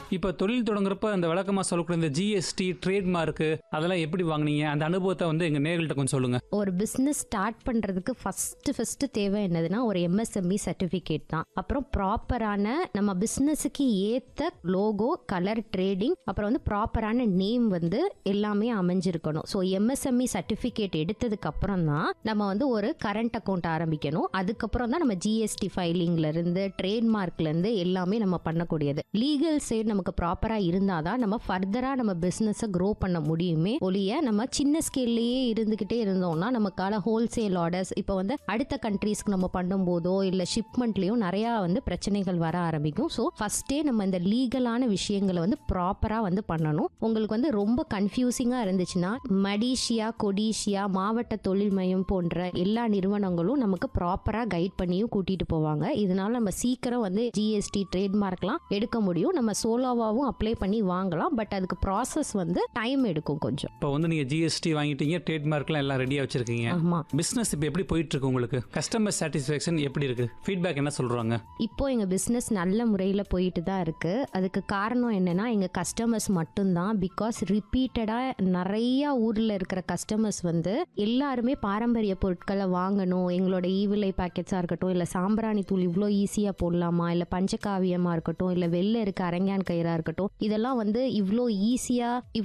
இப்போ தொழில் தொடங்குறப்ப அந்த விளக்கமா சொல்லக்கூடிய இந்த ஜிஎஸ்டி ட்ரேட்மார்க்கு அதெல்லாம் எப்படி வாங்குனீங்க அந்த அனுபவத்தை வந்து எங்க நேர்கள்ட்ட கொஞ்சம் சொல்லுங்க ஒரு பிஸ்னஸ் ஸ்டார்ட் பண்ணுறதுக்கு ஃபஸ்ட்டு ஃபஸ்ட்டு தேவை என்னதுன்னா ஒரு எம்எஸ்எம்இ சர்டிஃபிகேட் தான் அப்புறம் ப்ராப்பரான நம்ம பிஸ்னஸுக்கு ஏற்ற லோகோ கலர் ட்ரேடிங் அப்புறம் வந்து ப்ராப்பரான நேம் வந்து எல்லாமே அமைஞ்சிருக்கணும் ஸோ எம்எஸ்எம்இ சர்டிஃபிகேட் எடுத்ததுக்கு அப்புறம் தான் நம்ம வந்து ஒரு கரண்ட் அக்கௌண்ட் ஆரம்பிக்கணும் அதுக்கப்புறம் தான் நம்ம ஜிஎஸ்டி ஃபைலிங்லேருந்து ட்ரேட்மார்க்லேருந்து எல்லாமே நம்ம பண்ணக்கூடியது லீகல் சைடு நமக்கு ப்ராப்பராக இருந்தால் தான் நம்ம ஃபர்தராக நம்ம பிஸ்னஸை க்ரோ பண்ண முடியுமே ஒழிய நம்ம சின்ன ஸ்கேல்லையே இருந்துக்கிட்டே இருந்தோம்னா நமக்கான ஹோல்சேல் ஆர்டர்ஸ் இப்போ வந்து அடுத்த கண்ட்ரீஸ்க்கு நம்ம பண்ணும்போதோ இல்லை ஷிப்மெண்ட்லேயும் நிறையா வந்து பிரச்சனைகள் வர ஆரம்பிக்கும் ஸோ ஃபஸ்ட்டே நம்ம இந்த லீகலான விஷயங்களை வந்து ப்ராப்பராக வந்து பண்ணணும் உங்களுக்கு வந்து ரொம்ப கன்ஃபியூசிங்காக இருந்துச்சுன்னா மடிஷியா கொடிஷியா மாவட்ட தொழில் மையம் போன்ற எல்லா நிறுவனங்களும் நமக்கு ப்ராப்பராக கைட் பண்ணியும் கூட்டிகிட்டு போவாங்க இதனால நம்ம சீக்கிரம் வந்து ஜிஎஸ்டி ட்ரேட்மார்க்லாம் எடுக்க முடியும் நம்ம சோலோவாகவும் அப்ளை பண்ணி வாங்கலாம் பட் அதுக்கு ப்ராசஸ் வந்து டைம் எடுக்கும் கொஞ்சம் இப்போ வந்து நீங்க ஜிஎஸ்டி வாங்கிட்டீங்க ட்ரேட்மார்க்லாம் எல்லாம் ரெடியா வச்சிருக்கீங்க ஆமா பிசினஸ் இப்போ எப்படி போயிட்டு இருக்கு உங்களுக்கு கஸ்டமர் சாட்டிஸ்ஃபேக்ஷன் எப்படி இருக்கு ஃபீட்பேக் என்ன சொல்றாங்க இப்போ எங்கள் பிஸ்னஸ் நல்ல முறையில் போயிட்டு தான் இருக்குது அதுக்கு காரணம் என்னென்னா எங்கள் கஸ்டமர்ஸ் மட்டும்தான் பிகாஸ் ரிப்பீட்டடாக நிறையா ஊரில் இருக்கிற கஸ்டமர்ஸ் வந்து எல்லாருமே பாரம்பரிய பொருட்களை வாங்கணும் எங்களோட ஈவிலை பேக்கெட்ஸாக இருக்கட்டும் இல்லை சாம்பிராணி தூள் இவ்வளோ ஈஸியாக போடலாமா இல்லை பஞ்சகாவியமாக இருக்கட்டும் இல்லை வெளில இருக்க அரங்கான் கயிறாக இருக்கட்டும் இதெல்லாம் வந்து இவ்வளோ ஈஸியாக